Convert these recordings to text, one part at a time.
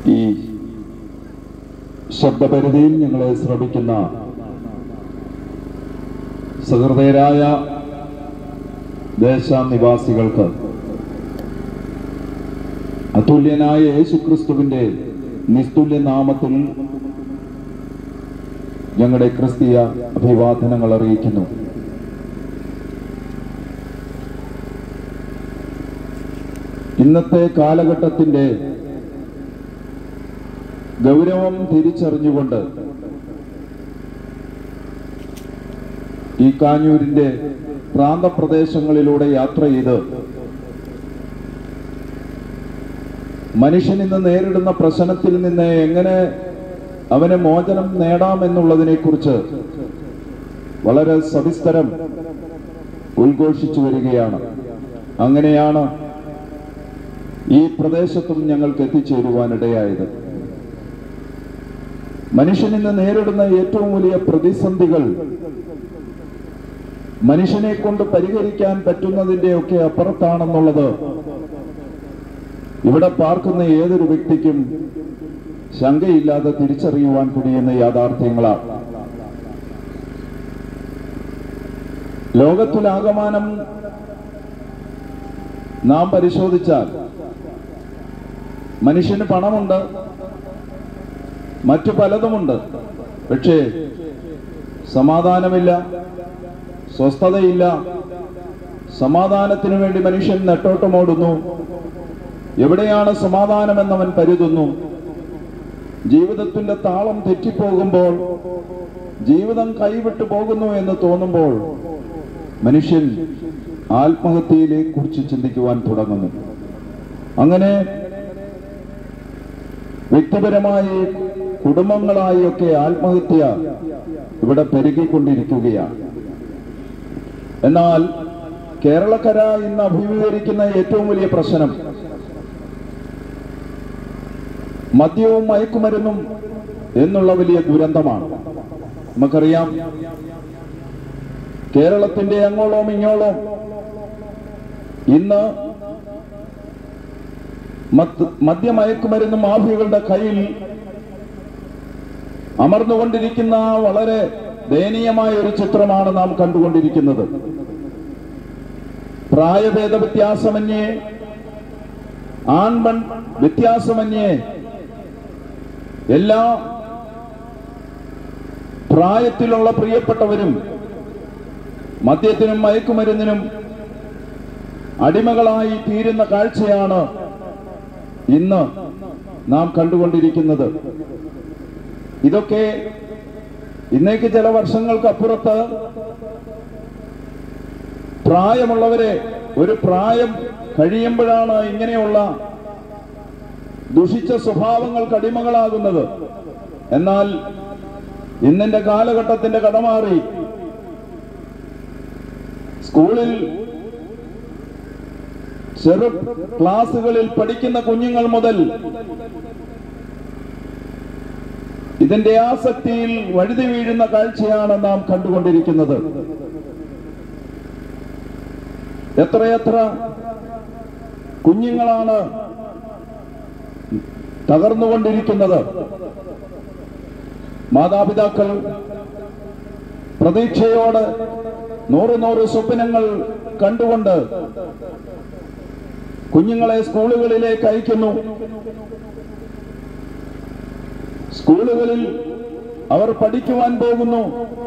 ഈ ശബ്ദപരിധിയിൽ ഞങ്ങളെ ശ്രമിക്കുന്ന സഹൃദയരായ ദേശനിവാസികൾക്ക് അതുല്യനായ യേശുക്രിസ്തുവിന്റെ നിസ്തുല്യ നാമത്തിൽ ഞങ്ങളുടെ ക്രിസ്തീയ അഭിവാദനങ്ങൾ അറിയിക്കുന്നു ഇന്നത്തെ കാലഘട്ടത്തിന്റെ ഗൗരവം തിരിച്ചറിഞ്ഞുകൊണ്ട് ഈ കാഞ്ഞൂരിന്റെ പ്രാന്തപ്രദേശങ്ങളിലൂടെ യാത്ര ചെയ്ത് മനുഷ്യൻ ഇന്ന് നേരിടുന്ന പ്രശ്നത്തിൽ നിന്ന് എങ്ങനെ അവന് മോചനം നേടാമെന്നുള്ളതിനെ കുറിച്ച് വളരെ സവിസ്തരം ഉദ്ഘോഷിച്ചു വരികയാണ് അങ്ങനെയാണ് ഈ പ്രദേശത്തും ഞങ്ങൾക്ക് എത്തിച്ചേരുവാനിടയായത് മനുഷ്യൻ ഇന്ന് നേരിടുന്ന ഏറ്റവും വലിയ പ്രതിസന്ധികൾ മനുഷ്യനെ കൊണ്ട് പരിഹരിക്കാൻ പറ്റുന്നതിന്റെ ഒക്കെ അപ്പുറത്താണെന്നുള്ളത് ഇവിടെ പാർക്കുന്ന ഏതൊരു വ്യക്തിക്കും ശങ്കയില്ലാതെ തിരിച്ചറിയുവാൻ കഴിയുന്ന യാഥാർത്ഥ്യങ്ങളാണ് ലോകത്തിലാകമാനം നാം പരിശോധിച്ചാൽ മനുഷ്യന് പണമുണ്ട് മറ്റു പലതുമുണ്ട് പക്ഷേ സമാധാനമില്ല സ്വസ്ഥതയില്ല സമാധാനത്തിനു വേണ്ടി മനുഷ്യൻ നെട്ടോട്ടമോടുന്നു എവിടെയാണ് സമാധാനമെന്നവൻ കരുതുന്നു ജീവിതത്തിന്റെ താളം തെറ്റിപ്പോകുമ്പോൾ ജീവിതം കൈവിട്ടു പോകുന്നു എന്ന് തോന്നുമ്പോൾ മനുഷ്യൻ ആത്മഹത്യയിലെ കുറിച്ച് ചിന്തിക്കുവാൻ തുടങ്ങുന്നു അങ്ങനെ വ്യക്തിപരമായി കുടുംബങ്ങളായി ഒക്കെ ആത്മഹത്യ ഇവിടെ പെരുകിക്കൊണ്ടിരിക്കുകയാണ് എന്നാൽ കേരളക്കര ഇന്ന് അഭിമുഖീകരിക്കുന്ന ഏറ്റവും വലിയ പ്രശ്നം മദ്യവും മയക്കുമരുന്നും എന്നുള്ള വലിയ ദുരന്തമാണ് നമുക്കറിയാം കേരളത്തിന്റെ അങ്ങോളം ഇങ്ങോളം ഇന്ന് മദ്യമയക്കുമരുന്ന് മാഫിയകളുടെ കയ്യിൽ അമർന്നുകൊണ്ടിരിക്കുന്ന വളരെ ദയനീയമായ ഒരു ചിത്രമാണ് നാം കണ്ടുകൊണ്ടിരിക്കുന്നത് പ്രായഭേദ വ്യത്യാസമന്യേ ആൺപൺ വ്യത്യാസമന്യേ എല്ലാ പ്രായത്തിലുള്ള പ്രിയപ്പെട്ടവരും മദ്യത്തിനും മയക്കുമരുന്നിനും അടിമകളായി തീരുന്ന കാഴ്ചയാണ് ഇന്ന് നാം കണ്ടുകൊണ്ടിരിക്കുന്നത് ഇതൊക്കെ ഇന്നേക്ക് ചില വർഷങ്ങൾക്ക് അപ്പുറത്ത് പ്രായമുള്ളവരെ ഒരു പ്രായം കഴിയുമ്പോഴാണ് ഇങ്ങനെയുള്ള ദുഷിച്ച സ്വഭാവങ്ങൾക്ക് അടിമകളാകുന്നത് എന്നാൽ ഇന്നിന്റെ കാലഘട്ടത്തിന്റെ കടമാറി സ്കൂളിൽ ചെറു ക്ലാസുകളിൽ പഠിക്കുന്ന കുഞ്ഞുങ്ങൾ മുതൽ ഇതിന്റെ ആസക്തിയിൽ വഴുതി വീഴുന്ന കാഴ്ചയാണ് നാം കണ്ടുകൊണ്ടിരിക്കുന്നത് എത്രയെത്ര കുഞ്ഞുങ്ങളാണ് തകർന്നുകൊണ്ടിരിക്കുന്നത് മാതാപിതാക്കൾ പ്രതീക്ഷയോട് നൂറ് നൂറ് സ്വപ്നങ്ങൾ കണ്ടുകൊണ്ട് കുഞ്ഞുങ്ങളെ സ്കൂളുകളിലേക്ക് അയക്കുന്നു സ്കൂളുകളിൽ അവർ പഠിക്കുവാൻ പോകുന്നു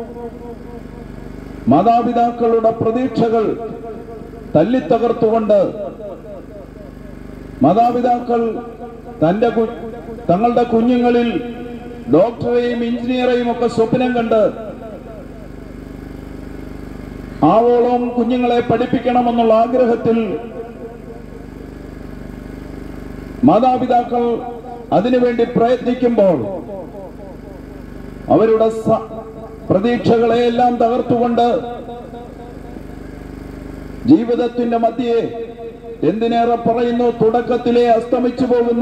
മാതാപിതാക്കളുടെ പ്രതീക്ഷകൾ തല്ലിത്തകർത്തുകൊണ്ട് മാതാപിതാക്കൾ തന്റെ കു- തങ്ങളുടെ കുഞ്ഞുങ്ങളിൽ ഡോക്ടറെയും എഞ്ചിനീയറെയും ഒക്കെ സ്വപ്നം കണ്ട് ആവോളം കുഞ്ഞുങ്ങളെ പഠിപ്പിക്കണമെന്നുള്ള ആഗ്രഹത്തിൽ മാതാപിതാക്കൾ അതിനുവേണ്ടി പ്രയത്നിക്കുമ്പോൾ അവരുടെ സ- പ്രതീക്ഷകളെയെല്ലാം തകർത്തുകൊണ്ട് ജീവിതത്തിന്റെ മധ്യേ എന്തിനേറെ പറയുന്നു തുടക്കത്തിലെ അസ്തമിച്ചു പോകുന്ന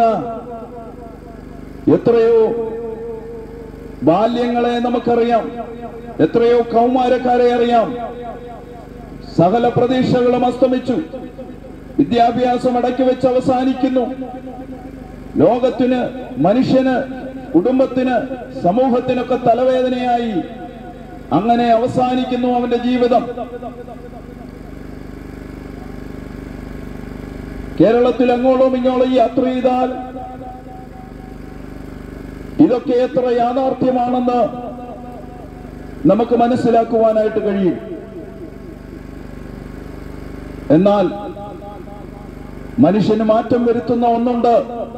എത്രയോ ബാല്യങ്ങളെ നമുക്കറിയാം എത്രയോ കൗമാരക്കാരെ അറിയാം സകല പ്രതീക്ഷകളും അസ്തമിച്ചു വിദ്യാഭ്യാസം അടക്കി വെച്ച് അവസാനിക്കുന്നു ലോകത്തിന് മനുഷ്യന് കുടുംബത്തിന് സമൂഹത്തിനൊക്കെ തലവേദനയായി അങ്ങനെ അവസാനിക്കുന്നു അവന്റെ ജീവിതം കേരളത്തിൽ അങ്ങോളം ഇങ്ങോളം യാത്ര ചെയ്താൽ ഇതൊക്കെ എത്ര യാഥാർത്ഥ്യമാണെന്ന് നമുക്ക് മനസ്സിലാക്കുവാനായിട്ട് കഴിയും എന്നാൽ മനുഷ്യന് മാറ്റം വരുത്തുന്ന ഒന്നുണ്ട്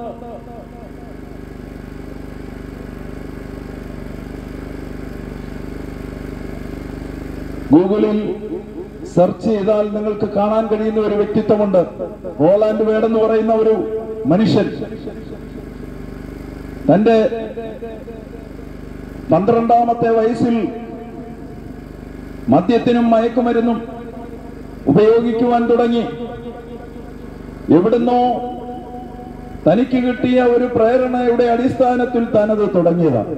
ഗൂഗിളിൽ സെർച്ച് ചെയ്താൽ നിങ്ങൾക്ക് കാണാൻ കഴിയുന്ന ഒരു വ്യക്തിത്വമുണ്ട് റോളാൻഡ് വേടെന്ന് പറയുന്ന ഒരു മനുഷ്യൻ തന്റെ പന്ത്രണ്ടാമത്തെ വയസ്സിൽ മദ്യത്തിനും മയക്കുമരുന്നും ഉപയോഗിക്കുവാൻ തുടങ്ങി എവിടുന്നോ തനിക്ക് കിട്ടിയ ഒരു പ്രേരണയുടെ അടിസ്ഥാനത്തിൽ താനത് തുടങ്ങിയതാണ്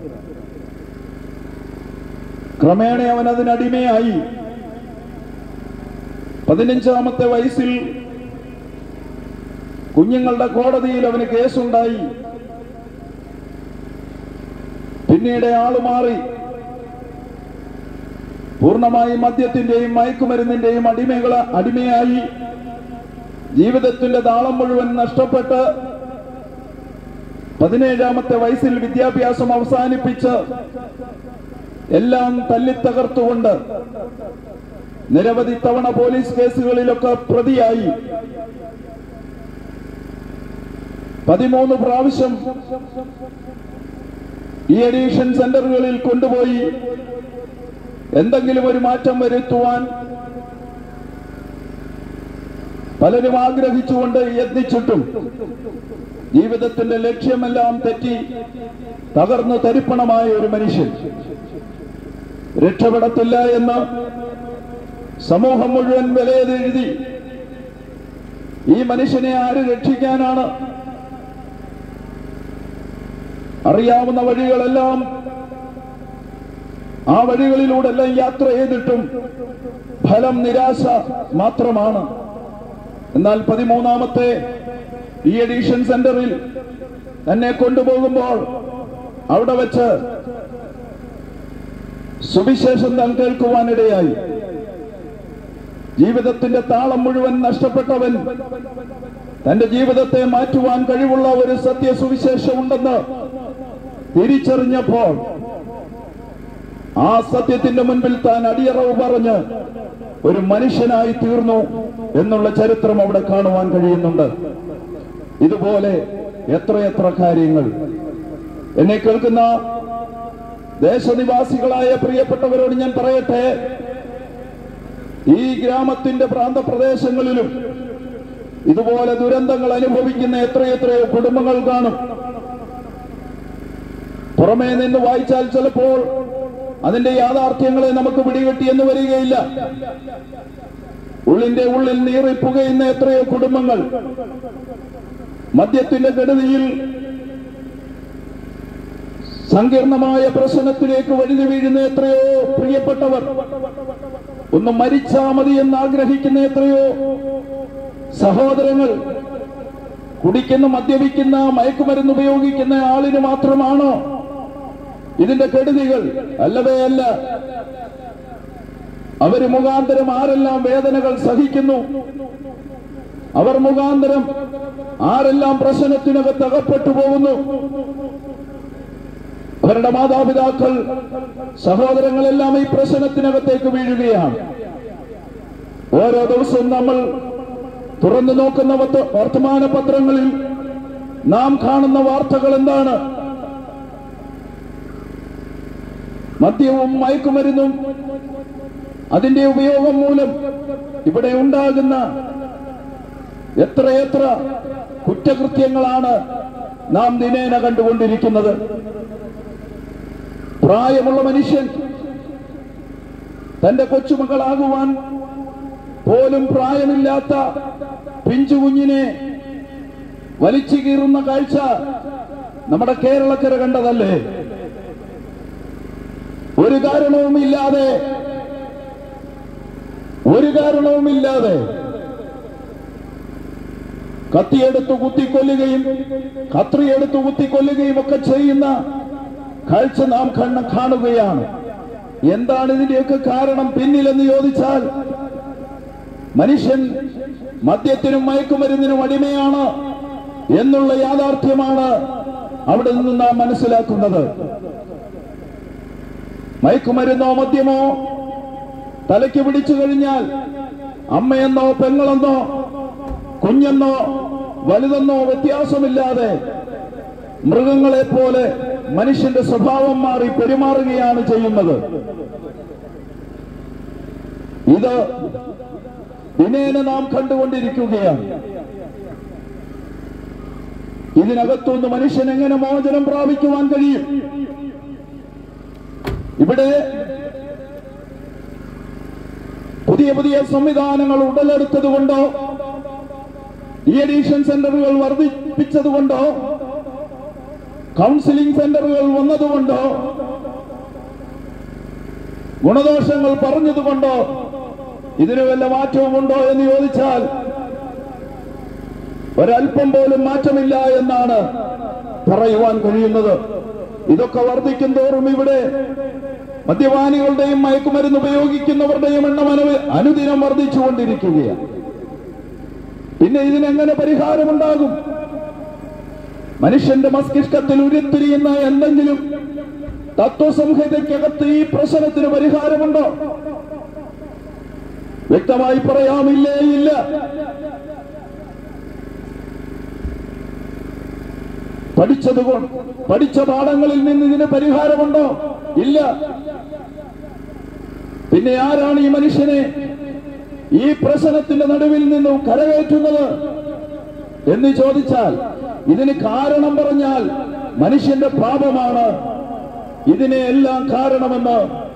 ക്രമേണ അവൻ അതിനടിമയായി പതിനഞ്ചാമത്തെ വയസ്സിൽ കുഞ്ഞുങ്ങളുടെ കോടതിയിൽ അവന് കേസുണ്ടായി പിന്നീട് ആള് മാറി പൂർണ്ണമായി മദ്യത്തിന്റെയും മയക്കുമരുന്നിന്റെയും അടിമകള അടിമയായി ജീവിതത്തിന്റെ താളം മുഴുവൻ നഷ്ടപ്പെട്ട് പതിനേഴാമത്തെ വയസ്സിൽ വിദ്യാഭ്യാസം അവസാനിപ്പിച്ച് എല്ലാം തല്ലിത്തകർത്തുകൊണ്ട് നിരവധി തവണ പോലീസ് കേസുകളിലൊക്കെ പ്രതിയായി പതിമൂന്ന് പ്രാവശ്യം ഈ അഡീഷൻ സെന്ററുകളിൽ കൊണ്ടുപോയി എന്തെങ്കിലും ഒരു മാറ്റം വരുത്തുവാൻ പലരും ആഗ്രഹിച്ചുകൊണ്ട് യത്നിച്ചിട്ടും ജീവിതത്തിന്റെ ലക്ഷ്യമെല്ലാം തെറ്റി തകർന്നു തരിപ്പണമായ ഒരു മനുഷ്യൻ രക്ഷപ്പെടത്തില്ല എന്ന് സമൂഹം മുഴുവൻ വിലയെഴുതി ഈ മനുഷ്യനെ ആര് രക്ഷിക്കാനാണ് അറിയാവുന്ന വഴികളെല്ലാം ആ വഴികളിലൂടെല്ലാം യാത്ര ചെയ്തിട്ടും ഫലം നിരാശ മാത്രമാണ് എന്നാൽ പതിമൂന്നാമത്തെ ഈ എഡീഷൻ സെന്ററിൽ തന്നെ കൊണ്ടുപോകുമ്പോൾ അവിടെ വെച്ച് സുവിശേഷം താൻ കേൾക്കുവാനിടയായി ജീവിതത്തിന്റെ താളം മുഴുവൻ നഷ്ടപ്പെട്ടവൻ തന്റെ ജീവിതത്തെ മാറ്റുവാൻ കഴിവുള്ള ഒരു സത്യസുവിശേഷം ഉണ്ടെന്ന് തിരിച്ചറിഞ്ഞപ്പോൾ ആ സത്യത്തിന്റെ മുൻപിൽ താൻ അടിയറവ് പറഞ്ഞ് ഒരു മനുഷ്യനായി തീർന്നു എന്നുള്ള ചരിത്രം അവിടെ കാണുവാൻ കഴിയുന്നുണ്ട് ഇതുപോലെ എത്രയെത്ര കാര്യങ്ങൾ എന്നെ കേൾക്കുന്ന ദേശനിവാസികളായ പ്രിയപ്പെട്ടവരോട് ഞാൻ പറയട്ടെ ഈ ഗ്രാമത്തിന്റെ പ്രാന്തപ്രദേശങ്ങളിലും ഇതുപോലെ ദുരന്തങ്ങൾ അനുഭവിക്കുന്ന എത്രയെത്രയോ കുടുംബങ്ങൾ കാണും പുറമേ നിന്ന് വായിച്ചാൽ ചിലപ്പോൾ അതിന്റെ യാഥാർത്ഥ്യങ്ങളെ നമുക്ക് പിടികിട്ടിയെന്ന് വരികയില്ല ഉള്ളിന്റെ ഉള്ളിൽ നീറി പുകയുന്ന എത്രയോ കുടുംബങ്ങൾ മദ്യത്തിന്റെ കെടുതിയിൽ സങ്കീർണമായ പ്രശ്നത്തിലേക്ക് വഴുതി വീഴുന്ന എത്രയോ പ്രിയപ്പെട്ടവർ ഒന്ന് മരിച്ചാ മതി എന്ന് ആഗ്രഹിക്കുന്ന എത്രയോ സഹോദരങ്ങൾ കുടിക്കുന്ന മദ്യപിക്കുന്ന മയക്കുമരുന്ന് ഉപയോഗിക്കുന്ന ആളിന് മാത്രമാണോ ഇതിന്റെ കെടുതികൾ അല്ലവേ അല്ല അവര് മുഖാന്തരം ആരെല്ലാം വേദനകൾ സഹിക്കുന്നു അവർ മുഖാന്തരം ആരെല്ലാം പ്രശ്നത്തിനകത്ത് അകപ്പെട്ടു പോകുന്നു അവരുടെ മാതാപിതാക്കൾ സഹോദരങ്ങളെല്ലാം ഈ പ്രശ്നത്തിനകത്തേക്ക് വീഴുകയാണ് ഓരോ ദിവസവും നമ്മൾ തുറന്നു നോക്കുന്ന വത്ത- വർത്തമാന പത്രങ്ങളിൽ നാം കാണുന്ന വാർത്തകൾ എന്താണ് മദ്യവും മയക്കുമരുന്നും അതിന്റെ ഉപയോഗം മൂലം ഇവിടെ ഉണ്ടാകുന്ന എത്രയെത്ര കുറ്റകൃത്യങ്ങളാണ് നാം ദിനേന കണ്ടുകൊണ്ടിരിക്കുന്നത് പ്രായമുള്ള മനുഷ്യൻ തന്റെ കൊച്ചുമകളാകുവാൻ പോലും പ്രായമില്ലാത്ത പിഞ്ചു കുഞ്ഞിനെ വലിച്ചു കീറുന്ന കാഴ്ച നമ്മുടെ കേരളക്കര കണ്ടതല്ലേ ഒരു കാരണവുമില്ലാതെ ഒരു കാരണവുമില്ലാതെ കത്തിയെടുത്ത് കുത്തിക്കൊല്ലുകയും കത്രിയെടുത്ത് കുത്തിക്കൊല്ലുകയും ഒക്കെ ചെയ്യുന്ന കാഴ്ച നാം കണ്ണ കാണുകയാണ് എന്താണ് ഇതിന്റെയൊക്കെ കാരണം പിന്നിലെന്ന് ചോദിച്ചാൽ മനുഷ്യൻ മദ്യത്തിനും മയക്കുമരുന്നിനും അടിമയാണ് എന്നുള്ള യാഥാർത്ഥ്യമാണ് അവിടെ നിന്ന് നാം മനസ്സിലാക്കുന്നത് മയക്കുമരുന്നോ മദ്യമോ തലയ്ക്ക് പിടിച്ചു കഴിഞ്ഞാൽ അമ്മയെന്നോ പെങ്ങളെന്നോ കുഞ്ഞെന്നോ വലുതെന്നോ വ്യത്യാസമില്ലാതെ മൃഗങ്ങളെ പോലെ മനുഷ്യന്റെ സ്വഭാവം മാറി പെരുമാറുകയാണ് ചെയ്യുന്നത് ഇത് ദിനേന നാം കണ്ടുകൊണ്ടിരിക്കുകയാണ് ഇതിനകത്തുനിന്ന് മനുഷ്യൻ എങ്ങനെ മോചനം പ്രാപിക്കുവാൻ കഴിയും ഇവിടെ പുതിയ പുതിയ സംവിധാനങ്ങൾ ഉടലെടുത്തത് കൊണ്ടോ ഈ അഡീഷൻ സെന്ററുകൾ വർദ്ധിപ്പിച്ചതുകൊണ്ടോ കൗൺസിലിംഗ് സെന്ററുകൾ വന്നതുകൊണ്ടോ ഗുണദോഷങ്ങൾ പറഞ്ഞതുകൊണ്ടോ ഇതിന് വല്ല മാറ്റവും ഉണ്ടോ എന്ന് ചോദിച്ചാൽ ഒരല്പം പോലും മാറ്റമില്ല എന്നാണ് പറയുവാൻ കഴിയുന്നത് ഇതൊക്കെ വർദ്ധിക്കും തോറും ഇവിടെ മദ്യപാനികളുടെയും മയക്കുമരുന്ന് ഉപയോഗിക്കുന്നവരുടെയും എണ്ണം അനു അനുദിനം വർദ്ധിച്ചുകൊണ്ടിരിക്കുകയാണ് പിന്നെ ഇതിനെങ്ങനെ പരിഹാരമുണ്ടാകും മനുഷ്യന്റെ മസ്തിഷ്കത്തിൽ ഉരുത്തിരിയുന്ന എന്തെങ്കിലും തത്വസംഹിതയ്ക്കകത്ത് ഈ പ്രശ്നത്തിന് പരിഹാരമുണ്ടോ വ്യക്തമായി പറയാമില്ലേ ഇല്ല പഠിച്ചത് കൊ- പഠിച്ച പാഠങ്ങളിൽ നിന്ന് ഇതിന് പരിഹാരമുണ്ടോ ഇല്ല പിന്നെ ആരാണ് ഈ മനുഷ്യനെ ഈ പ്രശ്നത്തിന്റെ നടുവിൽ നിന്നും കരകയറ്റുന്നത് എന്ന് ചോദിച്ചാൽ ഇതിന് കാരണം പറഞ്ഞാൽ മനുഷ്യന്റെ പാപമാണ് ഇതിനെ എല്ലാം കാരണമെന്ന്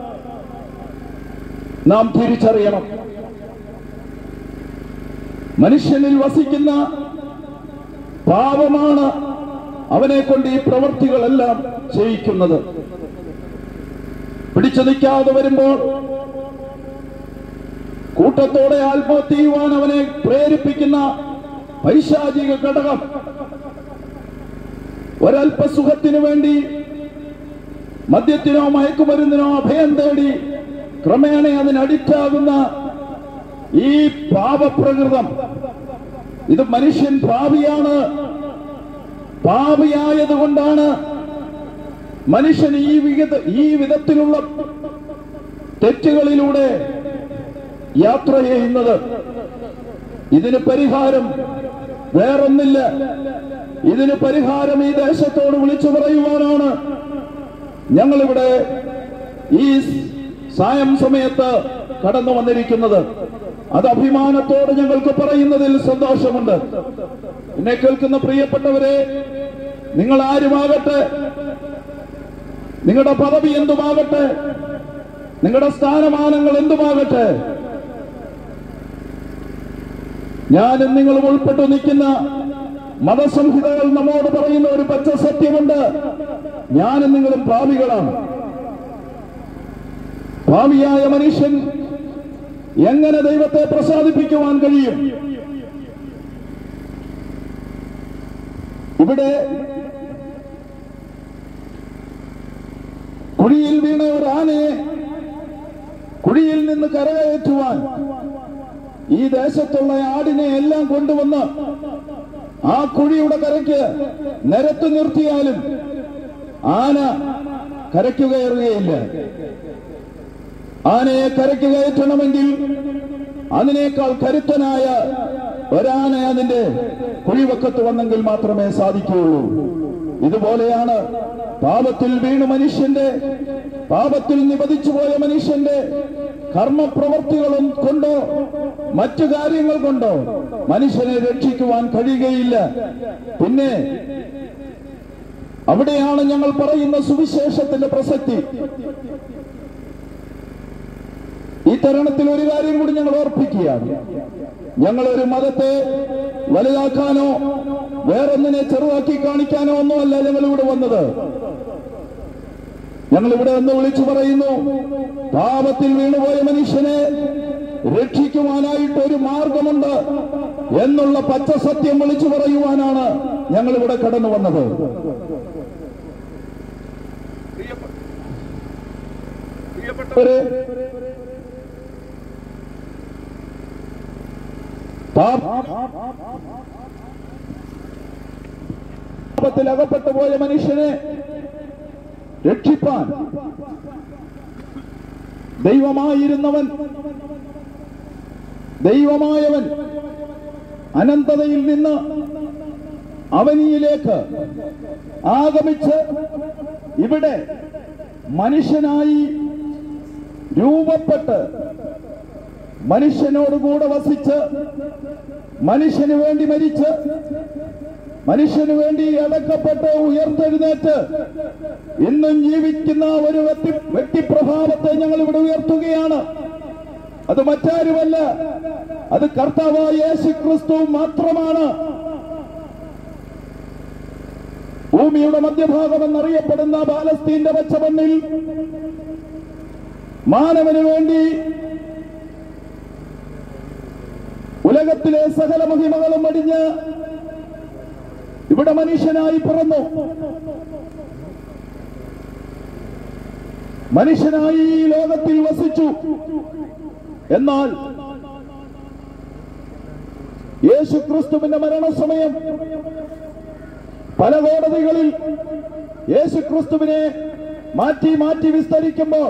നാം തിരിച്ചറിയണം മനുഷ്യനിൽ വസിക്കുന്ന പാപമാണ് അവനെ കൊണ്ട് ഈ പ്രവൃത്തികളെല്ലാം ചെയ്യിക്കുന്നത് പിടിച്ചു നിൽക്കാതെ വരുമ്പോൾ കൂട്ടത്തോടെ ആത്മഹത്യ ചെയ്യുവാൻ അവനെ പ്രേരിപ്പിക്കുന്ന പൈശാചിക ഘടകം ഒരൽപ്പ സുഖത്തിനു വേണ്ടി മദ്യത്തിനോ മയക്കുമരുന്നിനോ അഭയം തേടി ക്രമേണ അതിന് അഡിക്റ്റാകുന്ന ഈ പാപപ്രകൃതം ഇത് മനുഷ്യൻ ഭാവിയാണ് പാപിയായതുകൊണ്ടാണ് മനുഷ്യൻ ഈ വിധ ഈ വിധത്തിലുള്ള തെറ്റുകളിലൂടെ യാത്ര ചെയ്യുന്നത് ഇതിന് പരിഹാരം വേറൊന്നില്ല ഇതിന് പരിഹാരം ഈ ദേശത്തോട് വിളിച്ചു പറയുവാനാണ് ഞങ്ങളിവിടെ ഈ സായം സമയത്ത് കടന്നു വന്നിരിക്കുന്നത് അത് അഭിമാനത്തോട് ഞങ്ങൾക്ക് പറയുന്നതിൽ സന്തോഷമുണ്ട് എന്നെ കേൾക്കുന്ന പ്രിയപ്പെട്ടവരെ നിങ്ങൾ ആരുമാകട്ടെ നിങ്ങളുടെ പദവി എന്തുമാകട്ടെ നിങ്ങളുടെ സ്ഥാനമാനങ്ങൾ എന്തുമാകട്ടെ ഞാനും നിങ്ങളും ഉൾപ്പെട്ടു നിൽക്കുന്ന മതസംഹിതകൾ നമ്മോട് പറയുന്ന ഒരു പച്ച സത്യമുണ്ട് ഞാനും നിങ്ങളും ഭാവികളാണ് ഭാവിയായ മനുഷ്യൻ എങ്ങനെ ദൈവത്തെ പ്രസാദിപ്പിക്കുവാൻ കഴിയും ഇവിടെ കുഴിയിൽ വീണ ഒരു ആനയെ കുഴിയിൽ നിന്ന് കരകയറ്റുവാൻ ഈ ദേശത്തുള്ള ആടിനെ എല്ലാം കൊണ്ടുവന്ന് ആ കുഴിയുടെ കരയ്ക്ക് നിരത്ത് നിർത്തിയാലും ആന കരയ്ക്ക് കയറുകയില്ല ആനയെ കരയ്ക്ക് കയറ്റണമെങ്കിൽ അതിനേക്കാൾ കരുത്തനായ ഒരാന അതിന്റെ കുഴിവക്കത്ത് വന്നെങ്കിൽ മാത്രമേ സാധിക്കുകയുള്ളൂ ഇതുപോലെയാണ് പാപത്തിൽ വീണ് മനുഷ്യന്റെ പാപത്തിൽ നിപതിച്ചു പോയ മനുഷ്യന്റെ കർമ്മപ്രവർത്തികളും കൊണ്ടോ മറ്റു കാര്യങ്ങൾ കൊണ്ടോ മനുഷ്യനെ രക്ഷിക്കുവാൻ കഴിയുകയില്ല പിന്നെ അവിടെയാണ് ഞങ്ങൾ പറയുന്ന സുവിശേഷത്തിന്റെ പ്രസക്തി ഈ തരുണത്തിൽ ഒരു കാര്യം കൂടി ഞങ്ങൾ ഓർപ്പിക്കുകയാണ് ഞങ്ങൾ ഒരു മതത്തെ വലുതാക്കാനോ വേറൊന്നിനെ ചെറുതാക്കി കാണിക്കാനോ ഒന്നുമല്ല ഞങ്ങൾ ഇവിടെ വന്നത് ഞങ്ങൾ ഇവിടെ ഒന്ന് വിളിച്ചു പറയുന്നു പാപത്തിൽ വീണുപോയ മനുഷ്യനെ രക്ഷിക്കുവാനായിട്ട് ഒരു മാർഗമുണ്ട് എന്നുള്ള പച്ച സത്യം വിളിച്ചു പറയുവാനാണ് ഞങ്ങൾ ഇവിടെ കടന്നു വന്നത് പ്രിയപ്പെട്ടവരെ പാപത്തിൽ അകപ്പെട്ടു പോയ മനുഷ്യനെ രക്ഷിപ്പാൻ ദൈവമായിരുന്നവൻ ദൈവമായവൻ അനന്തതയിൽ നിന്ന് അവനിയിലേക്ക് ആഗമിച്ച് ഇവിടെ മനുഷ്യനായി രൂപപ്പെട്ട് മനുഷ്യനോടുകൂടെ വസിച്ച് മനുഷ്യന് വേണ്ടി മരിച്ച് മനുഷ്യന് വേണ്ടി അടക്കപ്പെട്ട് ഉയർത്തെഴുന്നേറ്റ് ഇന്നും ജീവിക്കുന്ന ഒരു വ്യക്തി വ്യക്തിപ്രഭാവത്തെ ഞങ്ങൾ ഇവിടെ ഉയർത്തുകയാണ് അത് മറ്റാരുമല്ല അത് കർത്താവായ യേശു ക്രിസ്തു മാത്രമാണ് ഭൂമിയുടെ മധ്യഭാഗം എന്നറിയപ്പെടുന്ന പാലസ്തീന്റെ പച്ചമണ്ണിൽ മാനവന് വേണ്ടി ഉലകത്തിലെ സകല മഹിമകളും അടിഞ്ഞ് ഇവിടെ മനുഷ്യനായി പിറന്നു മനുഷ്യനായി ഈ ലോകത്തിൽ വസിച്ചു എന്നാൽ യേശു ക്രിസ്തുവിന്റെ മരണസമയം പല കോടതികളിൽ യേശു ക്രിസ്തുവിനെ മാറ്റി മാറ്റി വിസ്തരിക്കുമ്പോൾ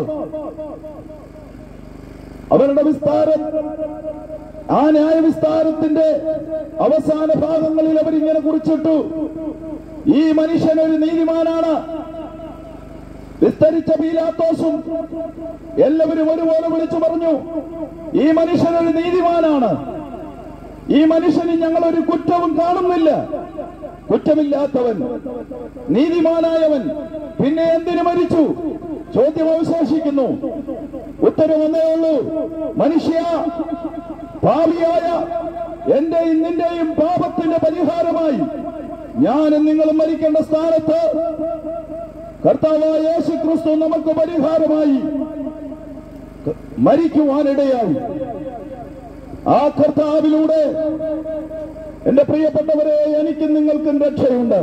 അവരുടെ വിസ്താരം ആ ന്യായവിസ്താരത്തിന്റെ അവസാന ഭാഗങ്ങളിൽ അവരിങ്ങനെ കുറിച്ചിട്ടു ഈ മനുഷ്യൻ ഒരു നീതിമാനാണ് വിസ്തരിച്ച പീലാത്തോസും എല്ലാവരും ഒരുപോലെ വിളിച്ചു പറഞ്ഞു ഈ മനുഷ്യൻ ഒരു നീതിമാനാണ് ഈ മനുഷ്യന് ഞങ്ങൾ ഒരു കുറ്റവും കാണുന്നില്ല കുറ്റമില്ലാത്തവൻ നീതിമാനായവൻ പിന്നെ എന്തിനു മരിച്ചു ചോദ്യം അവശേഷിക്കുന്നു ഉത്തരം ഒന്നേ ഉള്ളൂ മനുഷ്യ ഭാവിയായ എന്റെയും നിന്റെയും പാപത്തിന്റെ പരിഹാരമായി ഞാനും നിങ്ങളും മരിക്കേണ്ട സ്ഥാനത്ത് കർത്താവായ യേശു ക്രിസ്തു നമുക്ക് പരിഹാരമായി ക- മരിക്കുവാനിടയായി ആ കർത്താവിലൂടെ എന്റെ പ്രിയപ്പെട്ടവരെ എനിക്കും നിങ്ങൾക്കും രക്ഷയുണ്ട്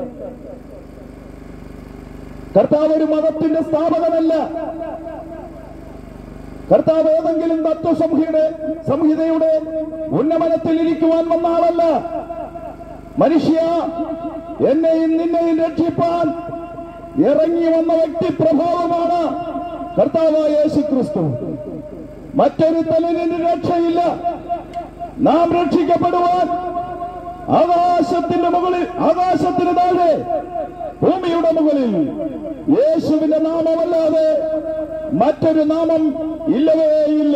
കർത്താവ് ഒരു മതത്തിന്റെ സ്ഥാപകനല്ല കർത്താവ് ഏതെങ്കിലും തത്വസംഹിയുടെ സംഹിതയുടെ ഉന്നമനത്തിൽ ഇരിക്കുവാൻ വന്ന ആളല്ല മനുഷ്യ എന്നെയും നിന്നെയും രക്ഷിപ്പാൻ ഇറങ്ങി വന്ന വ്യക്തിപ്രഭാവമാണ് കർത്താവായ യേശു ക്രിസ്തു മറ്റൊരു തലലിന് രക്ഷയില്ല നാം രക്ഷിക്കപ്പെടുവാൻ ആകാശത്തിന്റെ മുകളിൽ ആകാശത്തിന് താഴെ ഭൂമിയുടെ മുകളിൽ യേശുവിന്റെ നാമമല്ലാതെ മറ്റൊരു നാമം ഇല്ലവേ ഇല്ല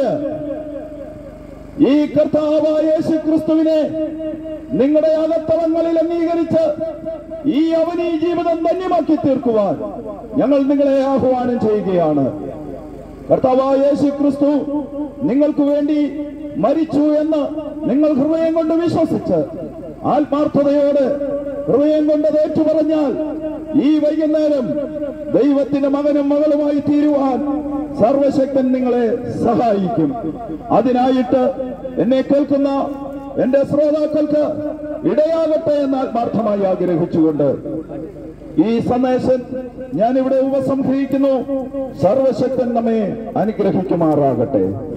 ഈ കർത്താവായ യേശു ക്രിസ്തുവിനെ നിങ്ങളുടെ അകത്തളങ്ങളിൽ അംഗീകരിച്ച് ഈ അവനീ ജീവിതം ധന്യമാക്കി തീർക്കുവാൻ ഞങ്ങൾ നിങ്ങളെ ആഹ്വാനം ചെയ്യുകയാണ് കർത്താവായ യേശു ക്രിസ്തു നിങ്ങൾക്ക് വേണ്ടി മരിച്ചു എന്ന് നിങ്ങൾ ഹൃദയം കൊണ്ട് വിശ്വസിച്ച് ആത്മാർത്ഥതയോട് ഹൃദയം കൊണ്ട് അത് ഏറ്റുപറഞ്ഞാൽ ഈ വൈകുന്നേരം ദൈവത്തിന്റെ മകനും മകളുമായി തീരുവാൻ സർവശക്തൻ നിങ്ങളെ സഹായിക്കും അതിനായിട്ട് എന്നെ കേൾക്കുന്ന എന്റെ ശ്രോതാക്കൾക്ക് ഇടയാകട്ടെ എന്ന് ആത്മാർത്ഥമായി ആഗ്രഹിച്ചുകൊണ്ട് ഈ സന്ദേശം ഞാൻ ഇവിടെ ഉപസംഹരിക്കുന്നു സർവശക്തൻ നമ്മെ അനുഗ്രഹിക്കുമാറാകട്ടെ